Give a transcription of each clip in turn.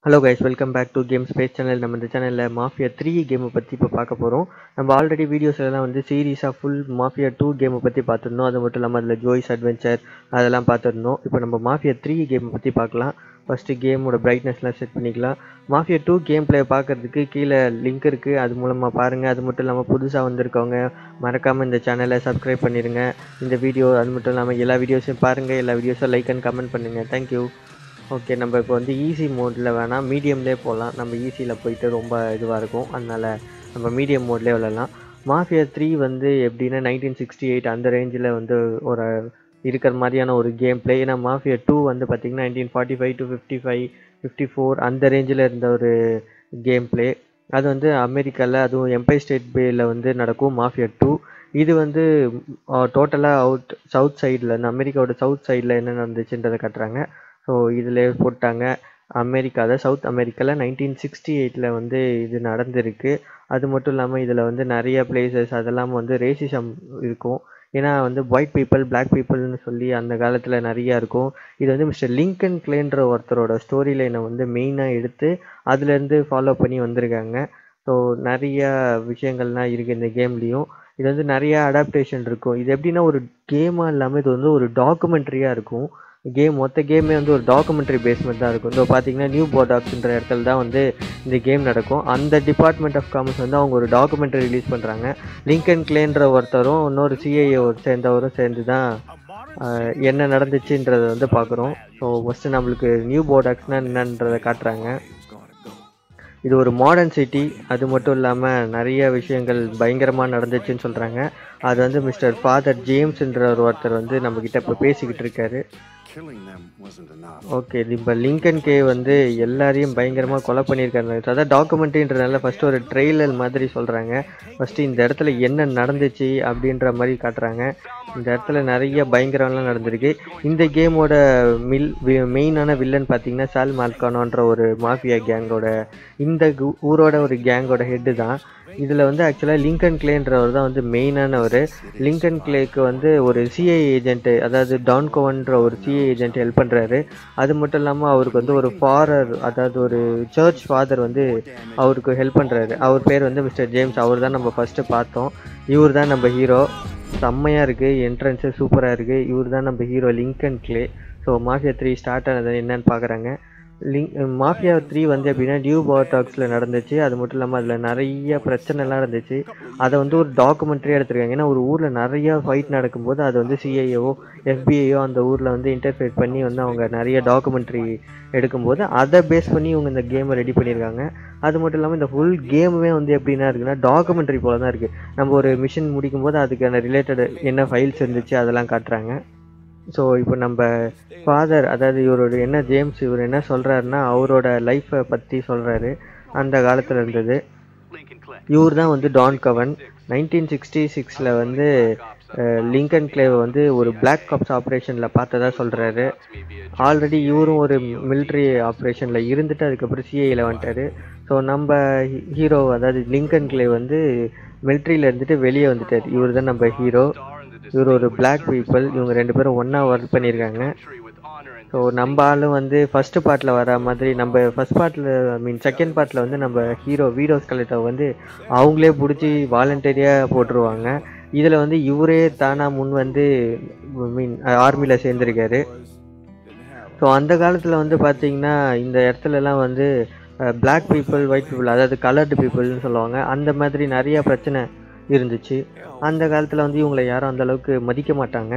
Hello guys welcome back to game space channel நம்ம இந்த சேனலில் மாஃபியா த்ரீ கேமை பற்றி இப்போ பார்க்க போகிறோம் நம்ம ஆல்ரெடி வீடியோஸ் எல்லாம் வந்து சீரீஸாக ஃபுல் மாஃபியா டூ கேமை பற்றி பார்த்துருந்தோம் அது மட்டும் இல்லாமல் அதில் ஜோய்ஸ் அட்வென்ச்சர் அதெல்லாம் பார்த்துருந்தோம் இப்போ நம்ம மாஃபியா த்ரீ கேமை பற்றி பார்க்கலாம் ஃபஸ்ட்டு கேமோட பிரைட்னஸ்லாம் செட் பண்ணிக்கலாம் மாஃபியா டூ கேம் பிளே பார்க்குறதுக்கு கீழே லிங்க் இருக்குது அது மூலமாக பாருங்கள் அது மட்டும் இல்லாமல் புதுசாக வந்திருக்கவங்க மறக்காமல் இந்த சேனலை சப்ஸ்கிரைப் பண்ணிடுங்க இந்த வீடியோ அது மட்டும் இல்லாமல் எல்லா வீடியோஸையும் பாருங்கள் எல்லா வீடியோஸும் லைக் அண்ட் கமெண்ட் பண்ணுங்கள் தேங்க்யூ ஓகே நம்ம இப்போ வந்து ஈஸி மோடில் வேணால் மீடியம்லேயே போகலாம் நம்ம ஈஸியில் போயிட்டு ரொம்ப இதுவாக இருக்கும் அதனால் நம்ம மீடியம் மோட்லேயே விளாட்லாம் மாஃபியா த்ரீ வந்து எப்படின்னா நைன்டீன் சிக்ஸ்டி எயிட் அந்த ரேஞ்சில் வந்து ஒரு இருக்கிற மாதிரியான ஒரு கேம் பிளே ஏன்னா மாஃபியா டூ வந்து பார்த்திங்கன்னா nineteen forty five to fifty five fifty four அந்த ரேஞ்சில் இருந்த ஒரு கேம் பிளே அது வந்து அமெரிக்காவில் அதுவும் எம்பை ஸ்டேட் பேயில் வந்து நடக்கும் மாஃபியா டூ இது வந்து டோட்டலாக அவுட் சவுத் சைடில் இந்த அமெரிக்காவோட சவுத் சைடில் என்ன நடந்துச்சுன்றதை காட்டுறாங்க ஸோ இதில் போட்டாங்க அமெரிக்காவில் சவுத் அமெரிக்காவில் நைன்டீன் சிக்ஸ்டி எயிட்டில் வந்து இது நடந்திருக்கு அது மட்டும் இல்லாமல் இதில் வந்து நிறைய பிளேசஸ் அதெல்லாம் வந்து ரேசிசம் இருக்கும் ஏன்னா வந்து ஒயிட் பீப்புள் பிளாக் பீப்புள்னு சொல்லி அந்த காலத்தில் நிறையா இருக்கும் இது வந்து மிஸ்டர் லிங்கன் கிளேன்ற ஒருத்தரோட ஸ்டோரி லைனை வந்து மெயினாக எடுத்து அதுலேருந்து ஃபாலோ பண்ணி வந்திருக்காங்க ஸோ நிறைய விஷயங்கள்லாம் இருக்குது இந்த கேம்லேயும் இது வந்து நிறையா அடாப்டேஷன் இருக்கும் இது எப்படின்னா ஒரு கேமாக இல்லாமல் இது வந்து ஒரு டாக்குமெண்ட்ரியாக இருக்கும் கேம் மொத்த கேமே வந்து ஒரு டாக்குமெண்ட்ரி பேஸ்மெண்ட் தான் இருக்கும் இதோ பார்த்தீங்கன்னா நியூ போர்டாக்ஸ்ன்ற இடத்துல தான் வந்து இந்த கேம் நடக்கும் அந்த டிபார்ட்மெண்ட் ஆஃப் காமர்ஸ் வந்து அவங்க ஒரு டாக்குமெண்ட்ரி ரிலீஸ் பண்ணுறாங்க லிங்கன் கிளேன்ற ஒருத்தரும் இன்னொரு சிஐஏ சேர்ந்தவரும் சேர்ந்து தான் என்ன நடந்துச்சுன்றதை வந்து பார்க்குறோம் ஸோ ஃபஸ்ட்டு நம்மளுக்கு நியூ போர்டாக்ஸ்னால் என்னன்றதை காட்டுறாங்க இது ஒரு மாடர்ன் சிட்டி அது மட்டும் இல்லாமல் நிறைய விஷயங்கள் பயங்கரமாக நடந்துச்சுன்னு சொல்கிறாங்க அது வந்து மிஸ்டர் ஃபாதர் ஜேம்ஸ்ன்ற ஒரு ஒருத்தர் வந்து நம்மக்கிட்ட இப்போ பேசிக்கிட்டு இருக்காரு ஓகே இப்போ லிங்கன் கே வந்து எல்லாரையும் பயங்கரமாக கொலை பண்ணியிருக்காரு அதான் டாக்குமெண்ட்ரின்றனால ஃபஸ்ட்டு ஒரு ட்ரெய்லர் மாதிரி சொல்கிறாங்க ஃபஸ்ட்டு இந்த இடத்துல என்ன நடந்துச்சு அப்படின்ற மாதிரி காட்டுறாங்க இந்த இடத்துல நிறைய பயங்கரம்லாம் நடந்திருக்கு இந்த கேமோட மில் மெயினான வில்லன் பார்த்தீங்கன்னா சால் மால்கானோன்ற ஒரு மாஃபியா கேங்கோட இந்த ஊரோட ஒரு கேங்கோட ஹெட்டு தான் இதில் வந்து ஆக்சுவலாக லிங்கன் கிளேன்றவர் தான் வந்து மெயினானவர் லிங்கன் கிளேக்கு வந்து ஒரு சிஐ ஏஜென்ட்டு அதாவது டான்கோவன்ற ஒரு சிஐ ஏஜென்ட் ஹெல்ப் பண்ணுறாரு அது மட்டும் இல்லாமல் அவருக்கு வந்து ஒரு ஃபாரர் அதாவது ஒரு சர்ச் ஃபாதர் வந்து அவருக்கு ஹெல்ப் பண்ணுறாரு அவர் பேர் வந்து மிஸ்டர் ஜேம்ஸ் அவர் தான் நம்ம ஃபஸ்ட்டு பார்த்தோம் இவர் தான் நம்ம ஹீரோ செம்மையாக இருக்குது என்ட்ரன்ஸு சூப்பராக இருக்குது இவர் தான் நம்ம hero Lincoln Clay so Mafia three start ஆனது என்னன்னு பார்க்குறாங்க லிங்க் மாஃபியா த்ரீ வந்து எப்படின்னா டியூ பாட்டாக்ஸில் நடந்துச்சு அது மட்டும் இல்லாமல் அதில் நிறைய பிரச்சனைலாம் இருந்துச்சு அதை வந்து ஒரு டாக்குமெண்ட்ரியாக எடுத்திருக்காங்க ஏன்னா ஒரு ஊரில் நிறைய ஃபைட் நடக்கும்போது அது வந்து சிஐஓ எஃபிஐஓ அந்த ஊரில் வந்து இன்டர்ஃபேட் பண்ணி வந்து அவங்க நிறைய டாக்குமெண்ட்ரி எடுக்கும்போது அதை பேஸ் பண்ணி இவங்க இந்த கேமை ரெடி பண்ணியிருக்காங்க அது மட்டும் இல்லாமல் இந்த ஃபுல் கேமுமே வந்து எப்படின்னா இருக்குன்னா டாக்குமெண்ட்ரி போல தான் இருக்குது நம்ம ஒரு மிஷின் முடிக்கும்போது அதுக்கான ரிலேட்டட் என்ன ஃபைல்ஸ் இருந்துச்சு அதெல்லாம் காட்டுறாங்க ஸோ இப்போ நம்ம ஃபாதர் அதாவது இவரோட என்ன ஜேம்ஸ் இவர் என்ன சொல்கிறாருன்னா அவரோட லைஃப்பை பற்றி சொல்கிறாரு அந்த காலத்தில் இருந்தது இவர் தான் வந்து டான் கவன் நைன்டீன் சிக்ஸ்டி சிக்ஸில் வந்து லிங்கன் கிளேவை வந்து ஒரு பிளாக் கப்ஸ் ஆப்ரேஷனில் பார்த்ததா சொல்கிறாரு ஆல்ரெடி இவரும் ஒரு மிலிட்ரி ஆப்ரேஷனில் இருந்துட்டு அதுக்கப்புறம் சிஐயில் வந்துட்டார் ஸோ நம்ம ஹீரோ அதாவது லிங்கன் கிளே வந்து மிலிட்ரியில் இருந்துட்டு வெளியே வந்துட்டார் இவர் தான் நம்ம ஹீரோ இவர் ஒரு பிளாக் பீப்புள் இவங்க ரெண்டு பேரும் ஒன்றா ஒர்க் பண்ணியிருக்காங்க ஸோ நம்ம ஆளும் வந்து ஃபஸ்ட்டு பார்ட்டில் வர மாதிரி நம்ம ஃபஸ்ட் பார்ட்டில் ஐ மீன் செகண்ட் பார்ட்டில் வந்து நம்ம ஹீரோ வீடியோஸ் கலெக்டர் வந்து அவங்களே பிடிச்சி வாலண்டரியாக போட்டுருவாங்க இதில் வந்து இவரே தானாக முன் வந்து மீன் ஆர்மியில் சேர்ந்துருக்காரு ஸோ அந்த காலத்தில் வந்து பார்த்திங்கன்னா இந்த இடத்துலலாம் வந்து பிளாக் பீப்புள் ஒயிட் பீப்புள் அதாவது கலர்டு பீப்புள்னு சொல்லுவாங்க அந்த மாதிரி நிறையா பிரச்சனை இருந்துச்சு அந்த காலத்தில் வந்து இவங்களை யாரும் அந்த அளவுக்கு மதிக்க மாட்டாங்க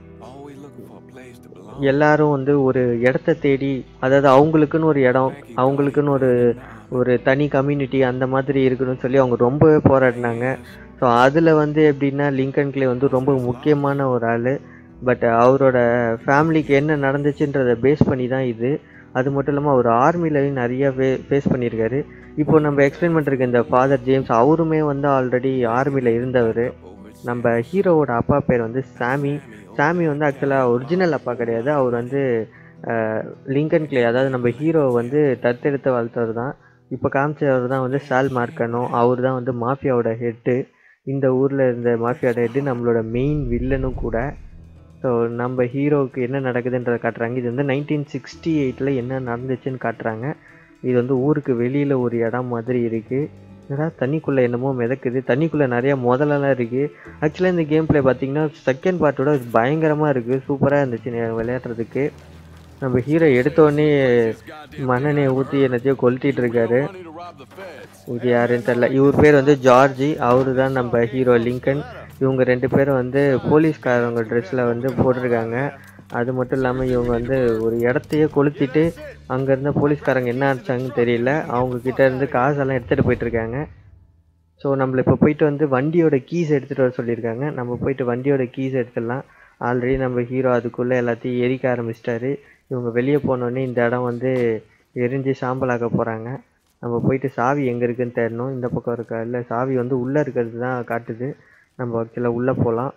எல்லாரும் வந்து ஒரு இடத்த தேடி அதாவது அவங்களுக்குன்னு ஒரு இடம் அவங்களுக்குன்னு ஒரு ஒரு தனி கம்யூனிட்டி அந்த மாதிரி இருக்கணும்னு சொல்லி அவங்க ரொம்பவே போராடினாங்க ஸோ அதில் வந்து எப்படின்னா லிங்கன் கிளே வந்து ரொம்ப முக்கியமான ஒரு ஆள் பட் அவரோட ஃபேமிலிக்கு என்ன நடந்துச்சுன்றதை பேஸ் பண்ணி தான் இது அது மட்டும் இல்லாமல் அவர் ஆர்மிலையும் நிறைய ஃபே ஃபேஸ் பண்ணியிருக்காரு இப்போ நம்ம எக்ஸ்பிளைன் பண்ணிருக்க இந்த ஃபாதர் ஜேம்ஸ் அவருமே வந்து ஆல்ரெடி ஆர்மியில் இருந்தவர் நம்ம ஹீரோவோட அப்பா பேர் வந்து சாமி சாமி வந்து ஆக்சுவலாக ஒரிஜினல் அப்பா கிடையாது அவர் வந்து லிங்கன் கிளே அதாவது நம்ம ஹீரோ வந்து தத்தெடுத்து வளர்த்தவர் தான் இப்போ காமிச்சவர் தான் வந்து சால் மார்க்கனோ அவர் தான் வந்து மாஃபியாவோட ஹெட்டு இந்த ஊரில் இருந்த மாஃபியாவோட ஹெட்டு நம்மளோட மெயின் வில்லனும் கூட ஸோ நம்ம ஹீரோவுக்கு என்ன நடக்குதுன்றதை காட்டுறாங்க இது வந்து நைன்டீன் சிக்ஸ்டி எயிட்டில் என்ன நடந்துச்சுன்னு காட்டுறாங்க இது வந்து ஊருக்கு வெளியில் ஒரு இடம் மாதிரி இருக்குது என்னடா தண்ணிக்குள்ளே என்னமோ மிதக்குது தண்ணிக்குள்ளே நிறைய முதலெல்லாம் இருக்குது ஆக்சுவலாக இந்த கேம் ப்ளே பார்த்தீங்கன்னா செகண்ட் பார்ட்டோட பயங்கரமாக இருக்குது சூப்பராக இருந்துச்சு நே- விளையாடுறதுக்கு நம்ம ஹீரோ எடுத்தோடனே மண்ணெண்ணெயை ஊற்றி என்னத்தையோ கொளுத்திட்டு இருக்காரு இது யாருன்னு தெரில இவர் பேர் வந்து ஜார்ஜி அவரு தான் நம்ம ஹீரோ லிங்கன் இவங்க ரெண்டு பேரும் வந்து போலீஸ்காரவங்க ட்ரெஸ்ஸில் வந்து போட்டிருக்காங்க அது மட்டும் இல்லாமல் இவங்க வந்து ஒரு இடத்தையே கொளுத்திட்டு அங்கே இருந்த போலீஸ்காரங்க என்ன ஆச்சாங்கன்னு தெரியல அவங்க கிட்ட இருந்து காசெல்லாம் எடுத்துகிட்டு போயிட்டு இருக்காங்க ஸோ நம்மள இப்போ போயிட்டு வந்து வண்டியோட கீஸ் எடுத்துகிட்டு வர சொல்லியிருக்காங்க நம்ம போயிட்டு வண்டியோட கீஸ் எடுத்துடலாம் ஆல்ரெடி நம்ம ஹீரோ அதுக்குள்ளே எல்லாத்தையும் எரிக்க ஆரம்பிச்சிட்டாரு இவங்க வெளியே போனோடனே இந்த இடம் வந்து எரிஞ்சு சாம்பலாக்க போகிறாங்க நம்ம போயிட்டு சாவி எங்கே இருக்குன்னு தேடணும் இந்த பக்கம் இருக்கா இல்லை சாவி வந்து உள்ளே இருக்கிறது தான் காட்டுது நம்ம ஆக்சுவலாக உள்ளே போகலாம்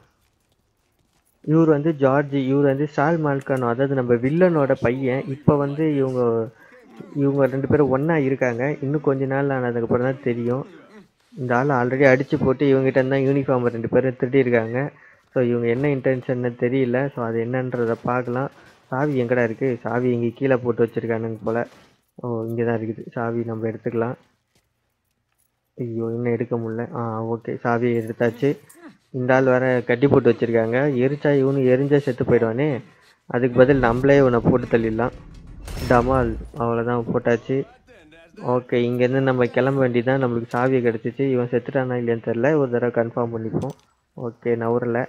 இவர் வந்து ஜார்ஜ் இவர் வந்து சால் மால்கானோ அதாவது நம்ம வில்லனோட பையன் இப்போ வந்து இவங்க இவங்க ரெண்டு பேரும் ஒன்றா இருக்காங்க இன்னும் கொஞ்ச நாள் ஆனதுக்கப்புறம் தான் தெரியும் இந்த ஆள் ஆல்ரெடி அடித்து போட்டு இவங்ககிட்ட இருந்தால் யூனிஃபார்ம் ரெண்டு பேரும் திருடியிருக்காங்க ஸோ இவங்க என்ன இன்டென்ஷன்னு தெரியல ஸோ அது என்னன்றதை பார்க்கலாம் சாவி எங்கடா இருக்குது சாவி இங்கே கீழே போட்டு வச்சுருக்கானுங்க போல் ஓ இங்கே தான் இருக்குது சாவி நம்ம எடுத்துக்கலாம் ஐயோ இன்னும் எடுக்க முடியல ஆ ஓகே சாவியை எடுத்தாச்சு இந்த ஆள் வேற கட்டி போட்டு வச்சிருக்காங்க எரிச்சா இவனு எரிஞ்சா செத்து போயிடுவானே அதுக்கு பதில் நம்மளே இவனை போட்டு தள்ளிடலாம் டமால் அவ்வளோதான் போட்டாச்சு ஓகே இங்கேருந்து நம்ம கிளம்ப வேண்டியதான் நம்மளுக்கு சாவி கிடச்சிச்சு இவன் செத்துட்டானா இல்லையான்னு தெரில ஒரு தடவை கன்ஃபார்ம் பண்ணிப்போம் ஓகே நவரில்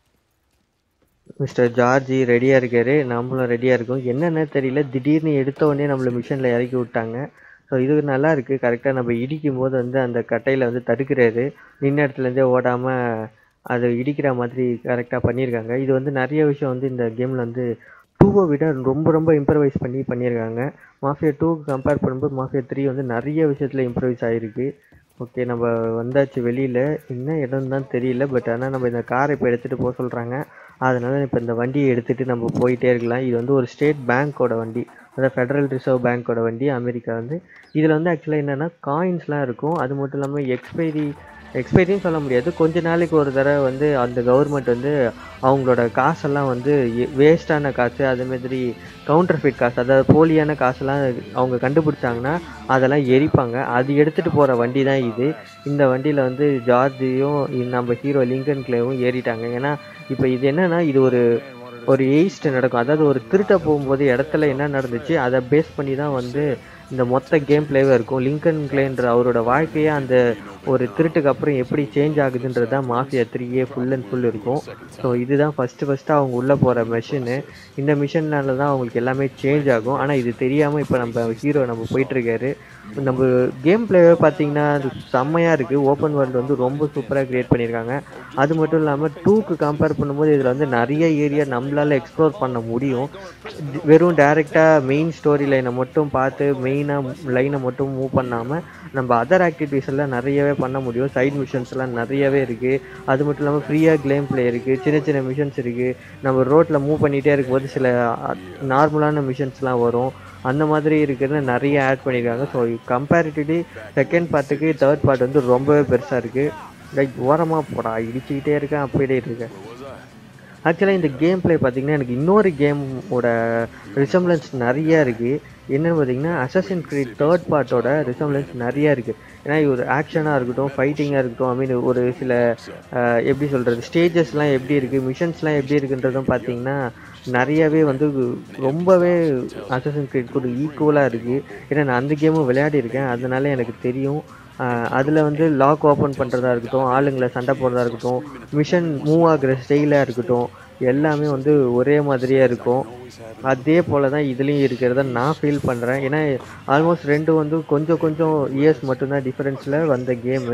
மிஸ்டர் ஜார்ஜி ரெடியாக இருக்காரு நம்மளும் ரெடியாக இருக்கோம் என்னென்ன தெரியல திடீர்னு எடுத்த உடனே நம்மளை மிஷினில் இறக்கி விட்டாங்க ஸோ இது நல்லா இருக்குது கரெக்டாக நம்ம இடிக்கும் போது வந்து அந்த கட்டையில் வந்து தடுக்கிறாரு நின்ன இடத்துலேருந்தே ஓடாமல் அது இடிக்கிற மாதிரி கரெக்டாக பண்ணியிருக்காங்க இது வந்து நிறைய விஷயம் வந்து இந்த கேமில் வந்து டூவை விட ரொம்ப ரொம்ப இம்ப்ரவைஸ் பண்ணி பண்ணியிருக்காங்க மாஃபியா டூக்கு கம்பேர் பண்ணும்போது மாஃபியா த்ரீ வந்து நிறைய விஷயத்தில் இம்ப்ரவைஸ் ஆகிருக்கு ஓகே நம்ம வந்தாச்சு வெளியில் என்ன இடம் தான் தெரியல பட் ஆனால் நம்ம இந்த காரை இப்போ எடுத்துகிட்டு போக சொல்கிறாங்க அதனால இப்போ இந்த வண்டியை எடுத்துகிட்டு நம்ம போயிட்டே இருக்கலாம் இது வந்து ஒரு ஸ்டேட் பேங்க்கோட வண்டி அதாவது ஃபெடரல் ரிசர்வ் பேங்க்கோட வண்டி அமெரிக்கா வந்து இதில் வந்து ஆக்சுவலாக என்னென்னா காயின்ஸ்லாம் இருக்கும் அது மட்டும் இல்லாமல் எக்ஸ்பைரி எக்ஸ்பைரின்னு சொல்ல முடியாது கொஞ்ச நாளைக்கு ஒரு தடவை வந்து அந்த கவர்மெண்ட் வந்து அவங்களோட காசெல்லாம் வந்து வேஸ்டான காசு அதே மாதிரி கவுண்டர்ஃபிட் காசு அதாவது போலியான காசெல்லாம் அவங்க கண்டுபிடிச்சாங்கன்னா அதெல்லாம் எரிப்பாங்க அது எடுத்துகிட்டு போகிற வண்டி தான் இது இந்த வண்டியில் வந்து ஜார்ஜியும் இந்த நம்ம ஹீரோ லிங்கன் கிளேவும் ஏறிட்டாங்க ஏன்னா இப்போ இது என்னன்னா இது ஒரு ஒரு எய்ஸ்ட் நடக்கும் அதாவது ஒரு திருட்ட போகும்போது இடத்துல என்ன நடந்துச்சு அதை பேஸ் பண்ணி தான் வந்து இந்த மொத்த கேம் பிளேவே இருக்கும் லிங்கன் கிளேன்ற அவரோட வாழ்க்கையே அந்த ஒரு திருட்டுக்கு அப்புறம் எப்படி சேஞ்ச் ஆகுதுன்றது தான் மாஃபியா த்ரீயே ஃபுல் அண்ட் ஃபுல் இருக்கும் ஸோ இதுதான் ஃபஸ்ட்டு ஃபஸ்ட்டு அவங்க உள்ளே போகிற மிஷினு இந்த மிஷின்னால தான் அவங்களுக்கு எல்லாமே சேஞ்ச் ஆகும் ஆனால் இது தெரியாமல் இப்போ நம்ம ஹீரோ நம்ம போயிட்டுருக்காரு நம்ம கேம் பிளேவே பார்த்தீங்கன்னா அது செம்மையாக இருக்குது ஓப்பன் வேர்ல்டு வந்து ரொம்ப சூப்பராக க்ரியேட் பண்ணியிருக்காங்க அது மட்டும் இல்லாமல் டூக்கு கம்பேர் பண்ணும்போது இதில் வந்து நிறைய ஏரியா நம்மளால் எக்ஸ்ப்ளோர் பண்ண முடியும் வெறும் டேரெக்டாக மெயின் ஸ்டோரி லைனை மட்டும் பார்த்து மெயினாக லைனை மட்டும் மூவ் பண்ணாமல் நம்ம அதர் ஆக்டிவிட்டீஸ் எல்லாம் நிறையவே பண்ண முடியும் சைட் மிஷன்ஸ்லாம் நிறையவே இருக்குது அது மட்டும் இல்லாமல் ஃப்ரீயாக கேம் பிளே இருக்குது சின்ன சின்ன மிஷன்ஸ் இருக்குது நம்ம ரோட்டில் மூவ் பண்ணிகிட்டே இருக்கும்போது சில நார்மலான மிஷன்ஸ்லாம் வரும் அந்த மாதிரி இருக்கிறது நிறைய ஆட் பண்ணியிருக்காங்க ஸோ கம்பேரிட்டிவ்லி செகண்ட் பார்ட்டுக்கு தேர்ட் பார்ட் வந்து ரொம்பவே பெருசாக இருக்குது லைக் ஓரமாக போடா இடிச்சுக்கிட்டே இருக்கேன் அப்படியே இருக்கேன் ஆக்சுவலாக இந்த கேம் பிளே பார்த்தீங்கன்னா எனக்கு இன்னொரு கேமோட ரிசம்லன்ஸ் நிறைய இருக்குது என்னென்னு பார்த்தீங்கன்னா அசசின் கிரீட் தேர்ட் பார்ட்டோட ரிசம்லன்ஸ் நிறைய இருக்குது ஏன்னா ஒரு ஆக்ஷனாக இருக்கட்டும் ஃபைட்டிங்காக இருக்கட்டும் ஐ மீன் ஒரு சில அஹ், எப்படி சொல்கிறது ஸ்டேஜஸ்லாம் எப்படி இருக்குது மிஷன்ஸ்லாம் எப்படி இருக்குன்றதும் பார்த்தீங்கன்னா நிறையவே வந்து ரொம்பவே அசசின் கிரீட் கூட ஈக்குவலாக இருக்குது ஏன்னா நான் அந்த கேமும் விளையாடிருக்கேன் அதனால எனக்கு தெரியும் அதில் வந்து லாக் ஓப்பன் பண்ணுறதா இருக்கட்டும் ஆளுங்களை சண்டை போடுறதா இருக்கட்டும் மிஷன் மூவ் ஆகுற ஸ்டைலாக இருக்கட்டும் எல்லாமே வந்து ஒரே மாதிரியே இருக்கும் அதே போல் தான் இதுலேயும் இருக்கிறத நான் ஃபீல் பண்ணுறேன் ஏன்னா ஆல்மோஸ்ட் ரெண்டு வந்து கொஞ்சம் கொஞ்சம் இயர்ஸ் மட்டும்தான் டிஃப்ரென்ஸில் வந்த கேமு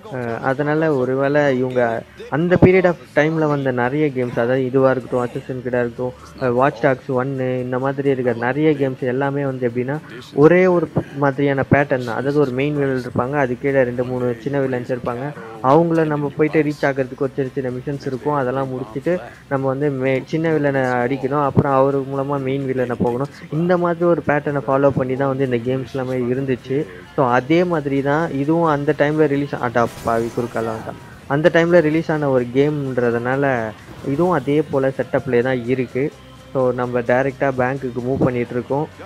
அதனால் ஒருவேளை இவங்க அந்த பீரியட் ஆஃப் டைமில் வந்த நிறைய கேம்ஸ் அதாவது இதுவாக இருக்கட்டும் அசிஸ்டன் கிட்ட இருக்கட்டும் வாட்ச் டாக்ஸ் ஒன்று இந்த மாதிரி இருக்கிற நிறைய கேம்ஸ் எல்லாமே வந்து எப்படின்னா ஒரே ஒரு மாதிரியான பேட்டர்ன் தான் அதாவது ஒரு மெயின் வில்லன் இருப்பாங்க அது கீழே ரெண்டு மூணு சின்ன வில்லன்ஸ் இருப்பாங்க அவங்கள நம்ம போயிட்டு ரீச் ஆகிறதுக்கு ஒரு சின்ன சின்ன மிஷன்ஸ் இருக்கும் அதெல்லாம் முடிச்சுட்டு நம்ம வந்து மே சின்ன வில்லனை அடிக்கணும் அப்புறம் அவர் மூலமாக மெயின் வில்லனை போகணும் இந்த மாதிரி ஒரு பேட்டர்னை ஃபாலோ பண்ணி தான் வந்து இந்த கேம்ஸ் எல்லாமே இருந்துச்சு ஸோ அதே மாதிரி தான் இதுவும் அந்த டைமில் ரிலீஸ் ஆட்டா பாவி குறுக்காலாம் தான் அந்த டைமில் ரிலீஸ் ஆன ஒரு கேம்ன்றதுனால இதுவும் அதே போல் செட்டப்லேயே தான் இருக்குது ஸோ நம்ம டைரெக்டாக பேங்க்குக்கு மூவ் பண்ணிகிட்டு இருக்கோம்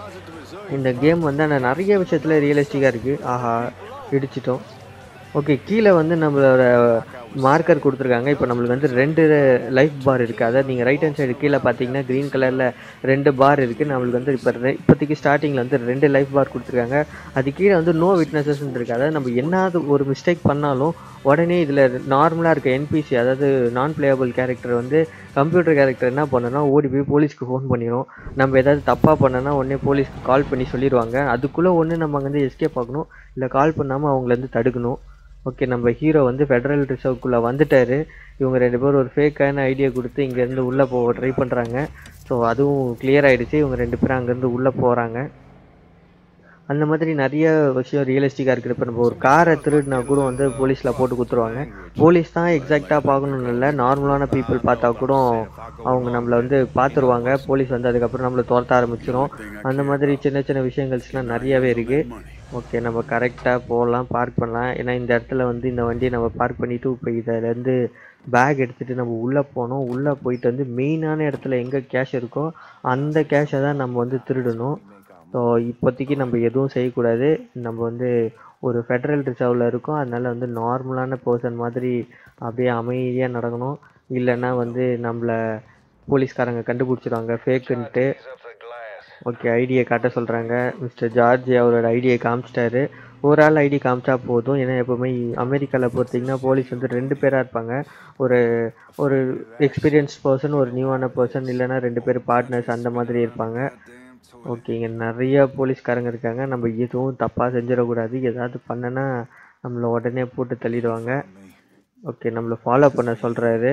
இந்த கேம் வந்து ஆனால் நிறைய விஷயத்தில் ரியலிஸ்டிக்காக இருக்குது ஆஹா இடிச்சிட்டோம் ஓகே கீழே வந்து நம்மளோட மார்க்கர் கொடுத்துருக்காங்க இப்போ நம்மளுக்கு வந்து ரெண்டு லைஃப் பார் இருக்குது அதாவது நீங்கள் ரைட் ஹேண்ட் சைடு கீழே பார்த்தீங்கன்னா க்ரீன் கலரில் ரெண்டு பார் இருக்குது நம்மளுக்கு வந்து இப்போ ரெ- இப்போதைக்கு ஸ்டார்டிங்கில் வந்து ரெண்டு லைஃப் பார் கொடுத்துருக்காங்க அது கீழே வந்து நோ விட்னஸஸ் இருக்குது அதாவது நம்ம என்னாவது ஒரு மிஸ்டேக் பண்ணாலும் உடனே இதில் நார்மலாக இருக்க என்பிசி அதாவது நான் பிளேயபிள் கேரக்டர் வந்து கம்ப்யூட்டர் கேரக்டர் என்ன பண்ணனா ஓடி போய் போலீஸ்க்கு ஃபோன் பண்ணிடும் நம்ம ஏதாவது தப்பாக பண்ணனா உடனே போலீஸ்க்கு கால் பண்ணி சொல்லிடுவாங்க அதுக்குள்ளே ஒன்று நம்ம வந்து எஸ்கேப் ஆகணும் இல்லை கால் பண்ணாமல் அவங்கள வந்து தடுக்கணும் ஓகே நம்ம ஹீரோ வந்து ஃபெடரல் ரிசர்வ்க்குள்ளே வந்துட்டாரு இவங்க ரெண்டு பேரும் ஒரு ஃபேக்கான ஐடியா கொடுத்து இங்கேருந்து உள்ளே போக ட்ரை பண்ணுறாங்க ஸோ அதுவும் கிளியர் ஆயிடுச்சு இவங்க ரெண்டு பேரும் அங்கேருந்து உள்ளே போகிறாங்க அந்த மாதிரி நிறைய விஷயம் ரியலிஸ்டிக்காக இருக்குது இப்போ நம்ம ஒரு காரை திருடினா கூட வந்து போலீஸில் போட்டு கொடுத்துருவாங்க போலீஸ் தான் எக்ஸாக்டாக பார்க்கணும்னு இல்லை நார்மலான பீப்புள் பார்த்தா கூட அவங்க நம்மளை வந்து பார்த்துருவாங்க போலீஸ் வந்து அதுக்கப்புறம் நம்மளை துரத்த ஆரம்பிச்சிரும் அந்த மாதிரி சின்ன சின்ன விஷயங்கள்ஸ்லாம் நிறையவே இருக்குது ஓகே நம்ம கரெக்டாக போகலாம் பார்க் பண்ணலாம் ஏன்னா இந்த இடத்துல வந்து இந்த வண்டியை நம்ம பார்க் பண்ணிவிட்டு இப்போ இதிலேருந்து பேக் எடுத்துகிட்டு நம்ம உள்ளே போனோம் உள்ளே போயிட்டு வந்து மெயினான இடத்துல எங்கே கேஷ் இருக்கோ அந்த கேஷை தான் நம்ம வந்து திருடணும் ஸோ இப்போதைக்கு நம்ம எதுவும் செய்யக்கூடாது நம்ம வந்து ஒரு ஃபெடரல் ரிசர்வில் இருக்கோம் அதனால வந்து நார்மலான பர்சன் மாதிரி அப்படியே அமைதியாக நடக்கணும் இல்லைன்னா வந்து நம்மளை போலீஸ்காரங்க கண்டுபிடிச்சிடுவாங்க ஃபேக்குன்ட்டு ஓகே ஐடியை காட்ட சொல்கிறாங்க மிஸ்டர் ஜார்ஜ் அவரோட ஐடியை காமிச்சிட்டாரு ஒரு ஆள் ஐடி காமிச்சா போதும் ஏன்னா எப்போவுமே அமெரிக்காவில் பொறுத்திங்கன்னா போலீஸ் வந்து ரெண்டு பேராக இருப்பாங்க ஒரு ஒரு எக்ஸ்பீரியன்ஸ் பர்சன் ஒரு நியூவான பர்சன் இல்லைன்னா ரெண்டு பேர் பார்ட்னர்ஸ் அந்த மாதிரி இருப்பாங்க ஓகே இங்கே நிறைய போலீஸ்காரங்க இருக்காங்க நம்ம எதுவும் தப்பாக செஞ்சிடக்கூடாது ஏதாவது பண்ணனா நம்மளை உடனே போட்டு தள்ளிடுவாங்க ஓகே நம்மளை ஃபாலோ பண்ண சொல்கிறாரு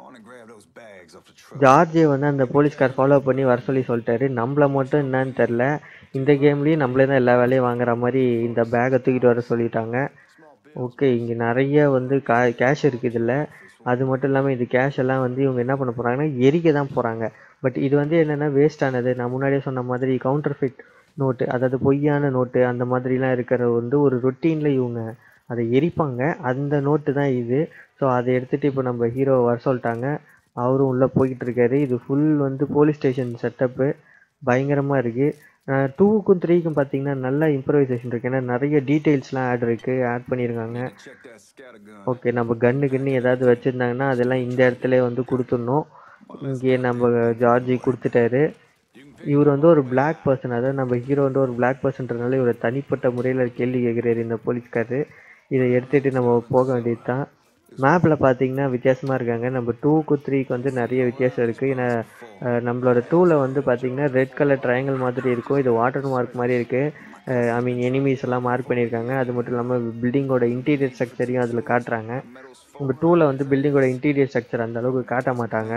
ஜார்ஜே வந்து அந்த போலீஸ்கார் ஃபாலோ பண்ணி வர சொல்லி சொல்லிட்டாரு நம்மளை மட்டும் என்னன்னு தெரில இந்த கேம்லேயும் நம்மளே தான் எல்லா வேலையும் வாங்குற மாதிரி இந்த பேக்கை தூக்கிட்டு வர சொல்லிட்டாங்க ஓகே இங்கே நிறைய வந்து கா கேஷ் இருக்குது இதில் அது மட்டும் இல்லாமல் இது கேஷ் எல்லாம் வந்து இவங்க என்ன பண்ண போகிறாங்கன்னா எரிக்க தான் போகிறாங்க பட் இது வந்து என்னென்னா வேஸ்ட் ஆனது நான் முன்னாடியே சொன்ன மாதிரி கவுண்டர் ஃபிட் நோட்டு அதாவது பொய்யான நோட்டு அந்த மாதிரிலாம் இருக்கிற வந்து ஒரு ரொட்டீனில் இவங்க அதை எரிப்பாங்க அந்த நோட்டு தான் இது ஸோ அதை எடுத்துகிட்டு இப்போ நம்ம ஹீரோ வர சொல்லிட்டாங்க அவரும் உள்ளே போய்கிட்டு இருக்காரு இது ஃபுல் வந்து போலீஸ் ஸ்டேஷன் செட்டப்பு பயங்கரமாக இருக்குது டூவுக்கும் த்ரீக்கும் பார்த்தீங்கன்னா நல்ல இம்ப்ரவைசேஷன் இருக்குது ஏன்னா நிறைய டீட்டெயில்ஸ்லாம் ஆட் இருக்குது ஆட் பண்ணியிருக்காங்க ஓகே நம்ம கன்னு கன்னு ஏதாவது வச்சுருந்தாங்கன்னா அதெல்லாம் இந்த இடத்துல வந்து கொடுத்துடணும் இங்கே நம்ம ஜார்ஜி கொடுத்துட்டாரு இவர் வந்து ஒரு பிளாக் பர்சன் அதாவது நம்ம ஹீரோ வந்து ஒரு பிளாக் பர்சன்றனால இவர் தனிப்பட்ட முறையில் கேள்வி கேட்குறாரு இந்த போலீஸ்காரரு இதை எடுத்துகிட்டு நம்ம போக வேண்டியது தான் மேப்பில் பார்த்தீங்கன்னா வித்தியாசமாக இருக்காங்க நம்ம டூக்கு த்ரீக்கு வந்து நிறைய வித்தியாசம் இருக்குது ஏன்னா அஹ், நம்மளோட டூவில் வந்து பார்த்தீங்கன்னா ரெட் கலர் ட்ரையாங்கிள் மாதிரி இருக்கும் இது வாட்டர் மார்க் மாதிரி இருக்குது ஐ மீன் எனிமீஸ் எல்லாம் மார்க் பண்ணியிருக்காங்க அது மட்டும் இல்லாமல் பில்டிங்கோட இன்டீரியர் ஸ்ட்ரக்சரையும் அதில் காட்டுறாங்க நம்ம டூவில் வந்து பில்டிங்கோட இன்டீரியர் ஸ்ட்ரக்சர் அந்த அளவுக்கு காட்ட மாட்டாங்க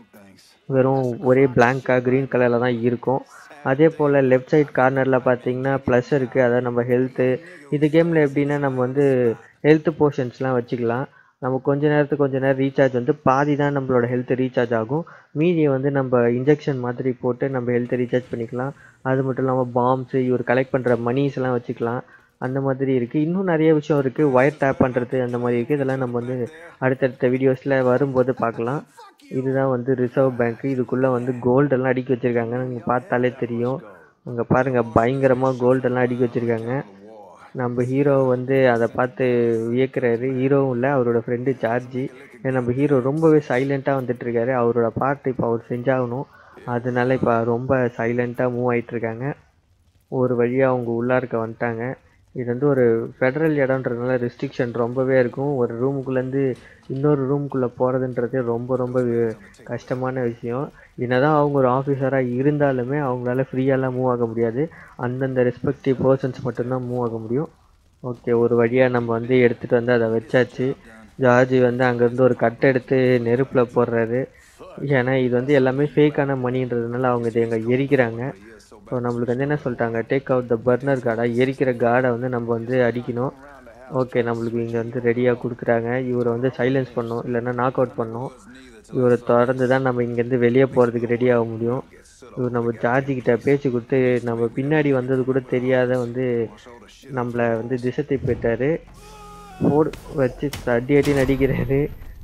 வெறும் ஒரே பிளாங்காக க்ரீன் கலரில் தான் இருக்கும் அதே போல் லெஃப்ட் சைட் கார்னரில் பார்த்தீங்கன்னா ப்ளஸ் இருக்குது அதாவது நம்ம ஹெல்த்து இது கேமில் எப்படின்னா நம்ம வந்து ஹெல்த் போர்ஷன்ஸ்லாம் வச்சுக்கலாம் நம்ம கொஞ்ச நேரத்துக்கு கொஞ்ச நேரம் ரீசார்ஜ் வந்து பாதி தான் நம்மளோட ஹெல்த் ரீசார்ஜ் ஆகும் மீதியை வந்து நம்ம இன்ஜெக்ஷன் மாதிரி போட்டு நம்ம ஹெல்த்தை ரீசார்ஜ் பண்ணிக்கலாம் அது மட்டும் இல்லாமல் பாம்ஸு இவர் கலெக்ட் பண்ணுற மணிஸ் எல்லாம் வச்சுக்கலாம் அந்த மாதிரி இருக்குது இன்னும் நிறைய விஷயம் இருக்குது ஒயர் டேப் பண்ணுறது அந்த மாதிரி இருக்குது இதெல்லாம் நம்ம வந்து அடுத்தடுத்த வீடியோஸில் வரும்போது பார்க்கலாம் இதுதான் வந்து ரிசர்வ் பேங்க் இதுக்குள்ளே வந்து கோல்டெல்லாம் அடுக்கி வச்சுருக்காங்க நீங்கள் பார்த்தாலே தெரியும் அங்கே பாருங்கள் பயங்கரமாக கோல்டெல்லாம் அடுக்கி வச்சுருக்காங்க நம்ம ஹீரோ வந்து அதை பார்த்து வியக்கிறாரு ஹீரோவும் இல்லை அவரோட ஃப்ரெண்டு ஜார்ஜி ஏன்னா நம்ம ஹீரோ ரொம்பவே சைலண்ட்டாக வந்துட்டு இருக்காரு அவரோட பார்ட் இப்போ அவர் செஞ்சாகணும் அதனால இப்போ ரொம்ப சைலண்ட்டாக மூவ் ஆயிட்டு இருக்காங்க ஒரு வழியாக அவங்க உள்ளார்க்க வந்துட்டாங்க இது வந்து ஒரு ஃபெடரல் இடம்ன்றதுனால ரெஸ்ட்ரிக்ஷன் ரொம்பவே இருக்கும் ஒரு ரூமுக்குள்ளேருந்து இன்னொரு ரூமுக்குள்ளே போகிறதுன்றது ரொம்ப ரொம்ப வி- கஷ்டமான விஷயம் என்னதான் அவங்க ஒரு ஆஃபீஸராக இருந்தாலுமே அவங்களால ஃப்ரீயாலாம் மூவ் ஆக முடியாது அந்தந்த ரெஸ்பெக்டிவ் பர்சன்ஸ் மட்டும்தான் மூவ் ஆக முடியும் ஓகே ஒரு வழியாக நம்ம வந்து எடுத்துகிட்டு வந்து அதை வச்சாச்சு ஜார்ஜி வந்து அங்கேருந்து ஒரு கட்டை எடுத்து நெருப்பில் போடுறாரு ஏன்னா இது வந்து எல்லாமே ஃபேக்கான மணின்றதுனால அவங்க இதை எங்கே எரிக்கிறாங்க ஸோ நம்மளுக்கு வந்து என்ன சொல்லிட்டாங்க டேக் அவுட் த பர்னர் கார்டை எரிக்கிற கார்டை வந்து நம்ம வந்து அடிக்கணும் ஓகே நம்மளுக்கு இங்கே வந்து ரெடியாக கொடுக்குறாங்க இவரை வந்து சைலன்ஸ் பண்ணோம் இல்லைன்னா நாக் அவுட் பண்ணோம் இவரை தொடர்ந்து தான் நம்ம இங்கேருந்து வெளியே போகிறதுக்கு ரெடி ஆக முடியும் இவர் நம்ம ஜார்ஜி கிட்ட பேச்சு கொடுத்து நம்ம பின்னாடி வந்தது கூட தெரியாத வந்து நம்மளை வந்து திசை போயிட்டாரு போடு வச்சு அடி அடி நடிக்கிறாரு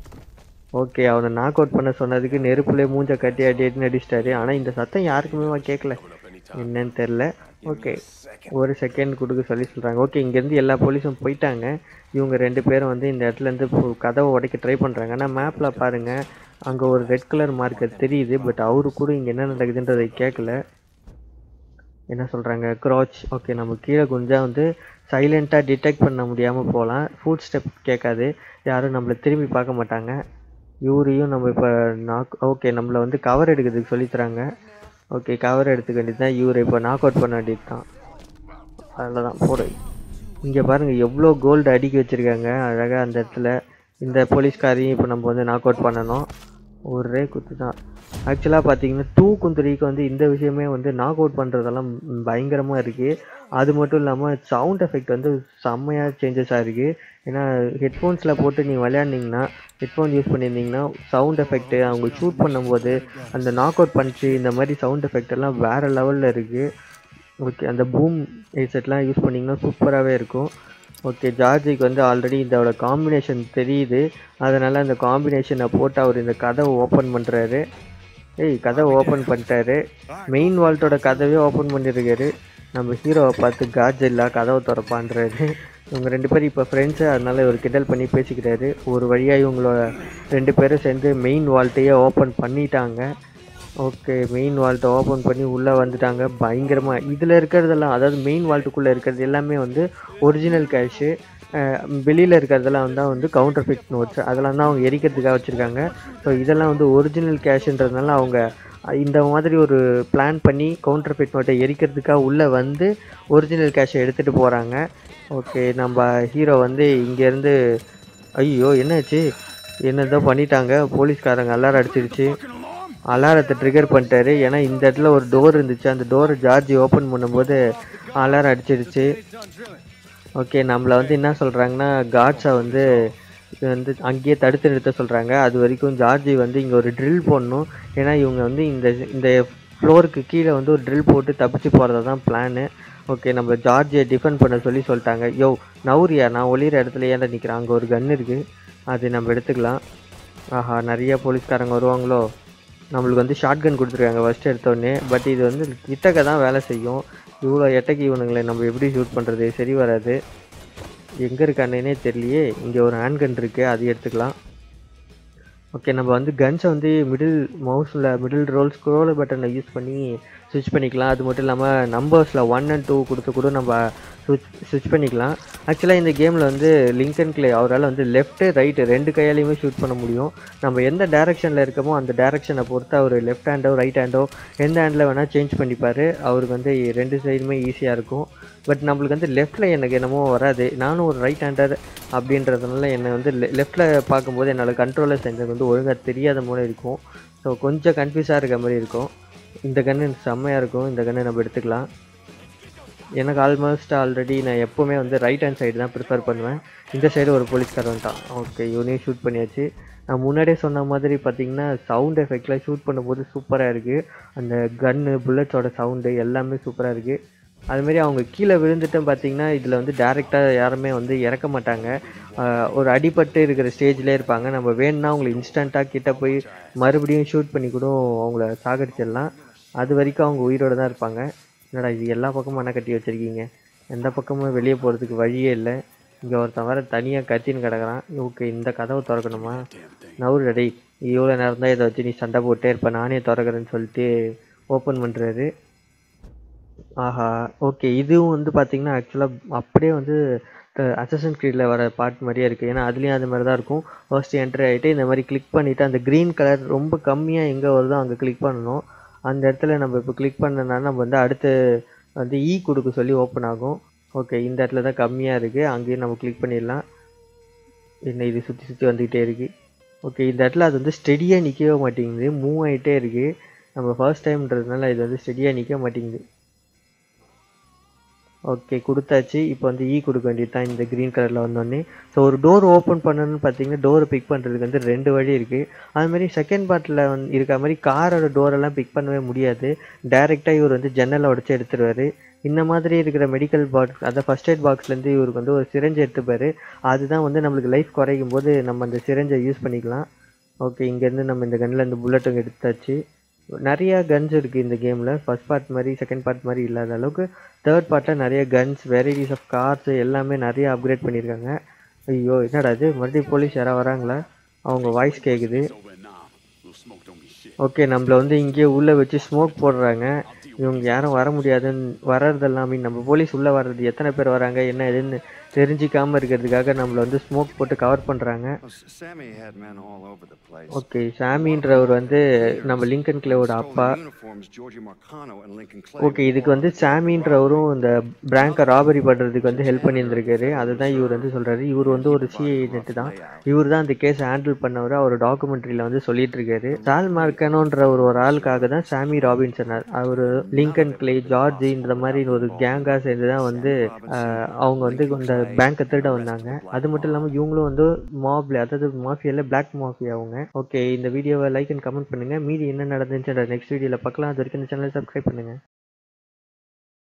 ஓகே அவனை நாக் அவுட் பண்ண சொன்னதுக்கு நெருப்புலேயே மூஞ்ச கட்டி அடி அடி நடிச்சிட்டாரு ஆனால் இந்த சத்தம் யாருக்குமே கேட்கல என்னன்னு தெரில ஓகே ஒரு செகண்ட் கொடுக்க சொல்லி சொல்கிறாங்க ஓகே இங்கேருந்து எல்லா போலீஸும் போயிட்டாங்க இவங்க ரெண்டு பேரும் வந்து இந்த இடத்துலேருந்து கதவை உடைக்க ட்ரை பண்ணுறாங்க ஆனால் மேப்பில் பாருங்கள் அங்கே ஒரு ரெட் கலர் மார்க்கர் தெரியுது பட் அவரு கூட இங்கே என்ன நடக்குதுன்றதை கேட்கல என்ன சொல்கிறாங்க க்ராச் ஓகே நம்ம கீழே கொஞ்சம் வந்து சைலண்ட்டாக டிடெக்ட் பண்ண முடியாமல் போகலாம் ஃபுட் ஸ்டெப் கேட்காது யாரும் நம்மளை திரும்பி பார்க்க மாட்டாங்க இவரையும் நம்ம இப்போ நாக் ஓகே நம்மளை வந்து கவர் எடுக்கிறதுக்கு சொல்லித் தராங்க ஓகே கவர் எடுத்துக்க வேண்டியது தான் இவரை இப்போ நாக் அவுட் பண்ண வேண்டியது தான் அதில் தான் போடு இங்கே பாருங்கள் எவ்வளோ கோல்டு அடுக்கி வச்சுருக்காங்க அழகாக அந்த இடத்துல இந்த போலீஸ்காரையும் இப்போ நம்ம வந்து நாக் அவுட் பண்ணணும் ஒரே குத்து தான் ஆக்சுவலாக பார்த்தீங்கன்னா டூ குந்திரிக்கு வந்து இந்த விஷயமே வந்து நாக் அவுட் பண்ணுறதெல்லாம் பயங்கரமாக இருக்குது அது மட்டும் இல்லாமல் சவுண்ட் எஃபெக்ட் வந்து செம்மையாக சேஞ்சஸாக இருக்குது ஏன்னா ஹெட்ஃபோன்ஸில் போட்டு நீங்கள் விளையாண்டிங்கன்னா ஹெட்ஃபோன் யூஸ் பண்ணியிருந்தீங்கன்னா சவுண்ட் எஃபெக்ட்டு அவங்க ஷூட் பண்ணும்போது அந்த நாக் அவுட் பண்ணிச்சு இந்த மாதிரி சவுண்ட் எஃபெக்ட் எல்லாம் வேறு லெவலில் இருக்குது ஓகே அந்த பூம் ஹெட்செட்லாம் யூஸ் பண்ணிங்கன்னா சூப்பராகவே இருக்கும் ஓகே ஜார்ஜிக்கு வந்து ஆல்ரெடி இதோட காம்பினேஷன் தெரியுது அதனால் அந்த காம்பினேஷனை போட்டு அவர் இந்த கதவை ஓப்பன் பண்ணுறாரு ஏய் கதவை ஓப்பன் பண்ணிட்டாரு மெயின் வால்ட்டோட கதவே ஓப்பன் பண்ணியிருக்காரு நம்ம ஹீரோவை பார்த்து காஜ் இல்லா கதவை திறப்பான்றாரு இவங்க ரெண்டு பேரும் இப்போ ஃப்ரெண்ட்ஸு அதனால இவர் கிண்டல் பண்ணி பேசிக்கிறாரு ஒரு வழியாக இவங்களோட ரெண்டு பேரும் சேர்ந்து மெயின் வால்ட்டையே ஓப்பன் பண்ணிட்டாங்க ஓகே மெயின் வால்ட்டை ஓப்பன் பண்ணி உள்ளே வந்துட்டாங்க பயங்கரமாக இதில் இருக்கிறதெல்லாம் அதாவது மெயின் வால்ட்டுக்குள்ளே இருக்கிறது எல்லாமே வந்து ஒரிஜினல் கேஷு வெளியில் இருக்கிறதெல்லாம் வந்து வந்து கவுண்டர் ஃபிட் நோட்ஸ் அதெல்லாம் தான் அவங்க எரிக்கிறதுக்காக வச்சுருக்காங்க ஸோ இதெல்லாம் வந்து ஒரிஜினல் கேஷுன்றதுனால அவங்க இந்த மாதிரி ஒரு பிளான் பண்ணி கவுண்டர் ஃபிட் நோட்டை எரிக்கிறதுக்காக உள்ளே வந்து ஒரிஜினல் கேஷை எடுத்துகிட்டு போகிறாங்க ஓகே நம்ம ஹீரோ வந்து இங்கேருந்து ஐயோ என்னாச்சு என்னதோ பண்ணிட்டாங்க போலீஸ்காரங்க அலாரம் அடிச்சிருச்சு அலாரத்தை ட்ரிகர் பண்ணிட்டாரு ஏன்னா இந்த இடத்துல ஒரு டோர் இருந்துச்சு அந்த டோரை ஜார்ஜி ஓப்பன் பண்ணும்போது அலாரம் அடிச்சிருச்சு ஓகே நம்மளை வந்து என்ன சொல்கிறாங்கன்னா காட்ஸை வந்து இது வந்து அங்கேயே தடுத்து நிறுத்த சொல்கிறாங்க அது வரைக்கும் ஜார்ஜி வந்து இங்கே ஒரு ட்ரில் போடணும் ஏன்னா இவங்க வந்து இந்த இந்த ஃப்ளோருக்கு கீழே வந்து ஒரு ட்ரில் போட்டு தப்பிச்சு போகிறதா தான் பிளானு ஓகே நம்ம ஜார்ஜியை டிஃபெண்ட் பண்ண சொல்லி சொல்லிட்டாங்க யோ நவுரியா நான் ஒளிகிற இடத்துல ஏன்டா நிற்கிறேன் அங்கே ஒரு கன் இருக்குது அது நம்ம எடுத்துக்கலாம் ஆஹா நிறைய போலீஸ்காரங்க வருவாங்களோ நம்மளுக்கு வந்து ஷார்ட் கன் கொடுத்துருக்காங்க ஃபஸ்ட்டு எடுத்தோடனே பட் இது வந்து கிட்டக்க தான் வேலை செய்யும் இவ்வளோ எட்டக்கு இவனுங்களை நம்ம எப்படி ஷூட் பண்ணுறது சரி வராது எங்கே இருக்கானே தெரியலையே இங்கே ஒரு ஹேண்ட் கன் இருக்குது அது எடுத்துக்கலாம் ஓகே நம்ம வந்து கன்ஸை வந்து மிடில் மவுஸில் மிடில் ரோல் ஸ்க்ரோல் பட்டனை யூஸ் பண்ணி ஸ்விட்ச் பண்ணிக்கலாம் அது மட்டும் இல்லாமல் நம்பர்ஸில் ஒன் அண்ட் டூ கொடுத்து கூட நம்ம ஸ்விட்ச் ஸ்விட்ச் பண்ணிக்கலாம் ஆக்சுவலாக இந்த கேமில் வந்து லிங்கன் கிளே அவரால் வந்து லெஃப்ட்டு ரைட்டு ரெண்டு கையாலையுமே ஷூட் பண்ண முடியும் நம்ம எந்த டேரெக்ஷனில் இருக்கமோ அந்த டேரெக்ஷனை பொறுத்து அவர் லெஃப்ட் ஹேண்டோ ரைட் ஹேண்டோ எந்த ஹேண்டில் வேணால் சேஞ்ச் பண்ணிப்பார் அவருக்கு வந்து ரெண்டு சைடுமே ஈஸியாக இருக்கும் பட் நம்மளுக்கு வந்து லெஃப்ட்டில் எனக்கு என்னமோ வராது நானும் ஒரு ரைட் ஹேண்டர் அப்படின்றதுனால என்னை வந்து லெஃப்ட்டில் பார்க்கும்போது என்னால் கண்ட்ரோலர் செஞ்சது வந்து ஒழுங்காக தெரியாத போல இருக்கும் ஸோ கொஞ்சம் கன்ஃபியூஸாக இருக்க மாதிரி இருக்கும் இந்த கன்று செம்மையாக இருக்கும் இந்த கன்று நம்ம எடுத்துக்கலாம் எனக்கு ஆல்மோஸ்ட் ஆல்ரெடி நான் எப்போவுமே வந்து ரைட் ஹேண்ட் சைடு தான் ப்ரிஃபர் பண்ணுவேன் இந்த சைடு ஒரு போலீஸ்காரன் வந்துட்டான் ஓகே இவனையும் ஷூட் பண்ணியாச்சு நான் முன்னாடியே சொன்ன மாதிரி பார்த்தீங்கன்னா சவுண்ட் எஃபெக்டில் ஷூட் பண்ணும்போது சூப்பராக இருக்குது அந்த கன்னு புல்லட்ஸோட சவுண்டு எல்லாமே சூப்பராக இருக்குது அதுமாரி அவங்க கீழே விழுந்துட்டும் பார்த்தீங்கன்னா இதில் வந்து டேரெக்டாக யாருமே வந்து இறக்க மாட்டாங்க ஆஹ் ஒரு அடிபட்டு இருக்கிற ஸ்டேஜ்லேயே இருப்பாங்க நம்ம வேணும்னா அவங்களை இன்ஸ்டண்ட்டாக கிட்ட போய் மறுபடியும் ஷூட் பண்ணி கூட அவங்கள சாகடிச்சிடலாம் அது வரைக்கும் அவங்க உயிரோட தான் இருப்பாங்க என்னடா இது எல்லா பக்கமும் அணை கட்டி வச்சுருக்கீங்க எந்த பக்கமும் வெளியே போகிறதுக்கு வழியே இல்லை இங்கே ஒருத்தன் வர தனியாக கத்தின்னு கிடக்குறான் ஓகே இந்த கதவை திறக்கணுமா நவுறு டேய் இவ்வளோ நேரம் தான் இதை வச்சு நீ சண்டை போட்டே இருப்ப நானே திறக்கிறேன்னு சொல்லிட்டு ஓப்பன் பண்ணுறாரு ஆஹா ஓகே இதுவும் வந்து பார்த்தீங்கன்னா ஆக்சுவலாக அப்படியே வந்து அசசன் க்ரீடில் வர பார்ட் மாதிரியே இருக்குது ஏன்னா அதுலேயும் அது மாதிரி தான் இருக்கும் ஃபர்ஸ்ட் என்ட்ரி ஆகிட்டு இந்த மாதிரி கிளிக் பண்ணிவிட்டு அந்த க்ரீன் கலர் ரொம்ப கம்மியாக எங்கே வருதோ அங்கே கிளிக் பண்ணணும் அந்த இடத்துல நம்ம இப்போ கிளிக் பண்ணனால நம்ம வந்து அடுத்து வந்து ஈ கொடுக்க சொல்லி ஓப்பன் ஆகும் ஓகே இந்த இடத்துல தான் கம்மியாக இருக்குது அங்கேயும் நம்ம கிளிக் பண்ணிடலாம் என்ன இது சுற்றி சுற்றி வந்துக்கிட்டே இருக்குது ஓகே இந்த இடத்துல அது வந்து ஸ்டெடியாக நிற்கவே மாட்டேங்குது மூவ் ஆகிட்டே இருக்குது நம்ம ஃபர்ஸ்ட் டைம்ன்றதுனால இது வந்து ஸ்டெடியாக நிற்க மாட்டேங்குது ஓகே கொடுத்தாச்சு இப்போ வந்து ஈ கொடுக்க வேண்டியது தான் இந்த க்ரீன் கலரில் வந்தோடனே ஸோ ஒரு டோர் ஓப்பன் பண்ணணும்னு பார்த்தீங்கன்னா டோரை பிக் பண்ணுறதுக்கு வந்து ரெண்டு வழி இருக்குது அதுமாதிரி செகண்ட் பார்ட்டில் வந்து இருக்க மாதிரி காரோட டோரெல்லாம் பிக் பண்ணவே முடியாது டைரெக்டாக இவர் வந்து ஜன்னலை உடச்சி எடுத்துருவார் இந்த மாதிரி இருக்கிற மெடிக்கல் பாக்ஸ் அதை ஃபஸ்ட் எய்ட் பாக்ஸ்லேருந்து இவருக்கு வந்து ஒரு சிரஞ்சை எடுத்துப்பார் அதுதான் வந்து நம்மளுக்கு லைஃப் குறைக்கும் போது நம்ம அந்த சிரஞ்சை யூஸ் பண்ணிக்கலாம் ஓகே இங்கேருந்து நம்ம இந்த கன்னில் இந்த புல்லட்டும் எடுத்தாச்சு நிறைய கன்ஸ் இருக்குது இந்த கேமில் ஃபர்ஸ்ட் பார்ட் மாதிரி செகண்ட் பார்ட் மாதிரி இல்லாத அளவுக்கு தேர்ட் பார்ட்டில் நிறைய கன்ஸ் வெரைட்டிஸ் ஆஃப் கார்ஸ் எல்லாமே நிறைய அப்கிரேட் பண்ணியிருக்காங்க ஐயோ என்னடா இது மறுபடியும் போலீஸ் யாராவது வராங்களா அவங்க வாய்ஸ் கேட்குது ஓகே நம்மள வந்து இங்கேயே உள்ளே வச்சு ஸ்மோக் போடுறாங்க இவங்க யாரும் வர முடியாதுன்னு வர்றதெல்லாம் மீன் நம்ம போலீஸ் உள்ளே வர்றது எத்தனை பேர் வராங்க என்ன ஏதுன்னு தெரிஞ்சிக்காம இருக்கிறதுக்காக நம்மள வந்து ஸ்மோக் போட்டு கவர் பண்ணுறாங்க Sammy had men all over the place. Okay சாமின்றவர் வந்து நம்ம லிங்கன் கிளேவோட அப்பா Stolen uniforms, Georgie Marcano and Lincoln Clay. Okay இதுக்கு வந்து சாமின்றவரும் இந்த பேங்கை ராபரி பண்ணுறதுக்கு வந்து ஹெல்ப் பண்ணியிருந்திருக்காரு அதுதான் இவர் வந்து சொல்கிறாரு இவர் வந்து ஒரு சிஐ ஏஜென்ட் தான் இவர் தான் அந்த கேஸை ஹேண்டில் பண்ணவர் அவர் டாக்குமெண்ட்ரியில் வந்து சொல்லிட்டு இருக்காரு சால் மார்க்கனோன்ற ஒரு ஒரு ஆளுக்காக தான் சாமி ராபின்சன் அவர் லிங்கன் கிளே ஜார்ஜ் இந்த மாதிரி ஒரு கேங்காக சேர்ந்து தான் வந்து ஆஹ், அவங்க வந்து இந்த பேங்கை திருட வந்தாங்க அது மட்டும் இல்லாமல் இவங்களும் வந்து மாப்ல அதாவது மாஃபியால பிளாக் மாஃபியா அவங்க ஓகே இந்த வீடியோவை லைக் அண்ட் கமெண்ட் பண்ணுங்க மீதி என்ன நடந்துச்சுன்ற நெக்ஸ்ட் வீடியோவில் பார்க்கலாம் அது வரைக்கும் இந்த சேனலை சப்ஸ்கிரைப் பண்ணுங்க